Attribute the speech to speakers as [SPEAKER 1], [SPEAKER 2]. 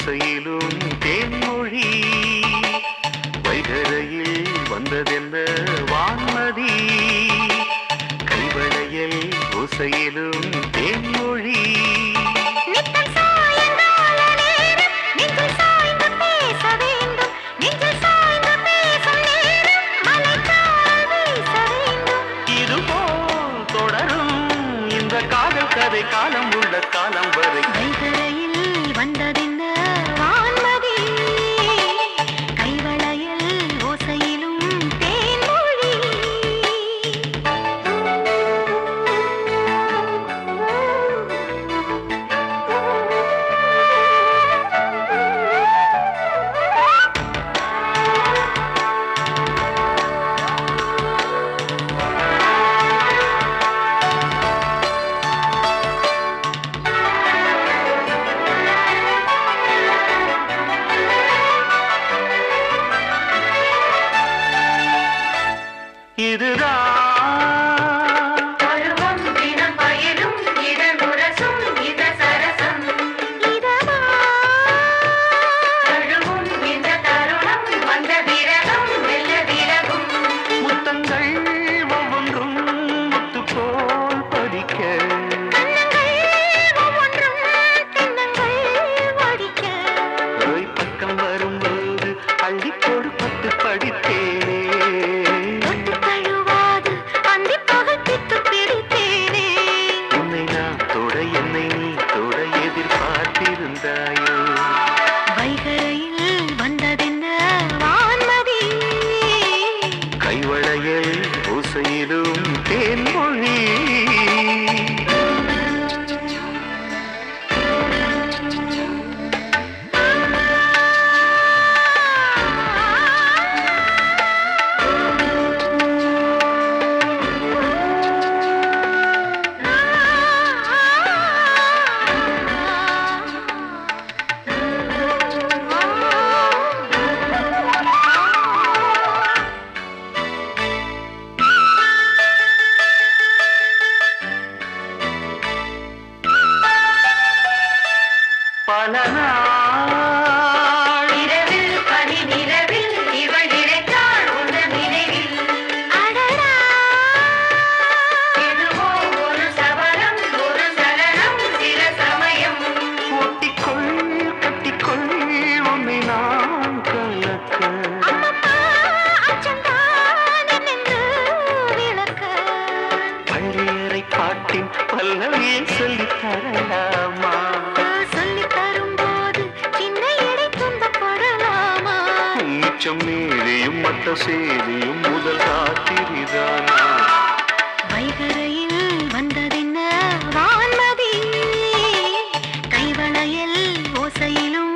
[SPEAKER 1] ஓசையிலும் தேன்மொழி வைகரையில் வந்ததென்ன வான்மதி கைவளையல் ஓசையிலும் தேன்மொழி
[SPEAKER 2] நித்தம் சாயங்கால நேரம் நெஞ்சில் சாய்ந்து பேச வேண்டும் நெஞ்சில் சாய்ந்து பேசும் நேரம் மலைக்கால் வீச வேண்டும்
[SPEAKER 1] இதுபோல் தொடரும் இந்த காதல் கதை காலம் உள்ள காலம் வரை
[SPEAKER 2] வைகரையில் வந்ததென்ன வான்மதி கைவளையல் ஓசையிலும் தேன்மொழி
[SPEAKER 1] இதுதான்
[SPEAKER 2] பருவம் தினம் பயிலும் இதழுரசும் இத சரசம் இதமா தழுவும் இந்த தருணம் வந்த விரகம் மெல்ல விலகும்
[SPEAKER 1] முத்தங்கள் ஒவ்வொன்றும் முத்து போல் படிக்க
[SPEAKER 2] கண்ணங்கள் ஒவ்வொன்றும் தென்னங்கள் வடிக்க
[SPEAKER 1] ஓய் பக்கம் வரும்போது அள்ளிக்கோடு பத்து படித்தேனே
[SPEAKER 2] தொட்டு தழுவாது அந்தி பகல் பித்து பிடித்தேனே
[SPEAKER 1] உன்னை நான் தொட என்னை நீ தொட எதிர்பார்த்திருந்தாயோ
[SPEAKER 2] வைகரையில் வந்ததென்ன வான்மதி
[SPEAKER 1] கைவளையல் ஓசையிலும் தேன்மொழி பல நாள்
[SPEAKER 2] இரவில் பனி நிலவில் இவள் இழைத்தாள் உந்த நினைவில் அடடா எதுவோ ஒரு சபலம் ஒரு சலனம் சில சமயம்
[SPEAKER 1] ஒட்டிக்கொள் கட்டிக்கொள் உன்னை நான் கலக்க
[SPEAKER 2] அம்மம்மா அச்சந்தான் என்று விளக்க
[SPEAKER 1] பள்ளியறை பாட்டின் பல்லவியை சொல்லித் தரலாமா
[SPEAKER 2] சொல்லித் தரும்போது சின்ன எடை துன்பப்படலாமா
[SPEAKER 1] மிச்சம் மேலேயும் மற்ற சேதியும் முதல் ராத்திரிதானா
[SPEAKER 2] வைகரையில் வந்ததென்ன வான்மதி கைவளையல் ஓசையிலும்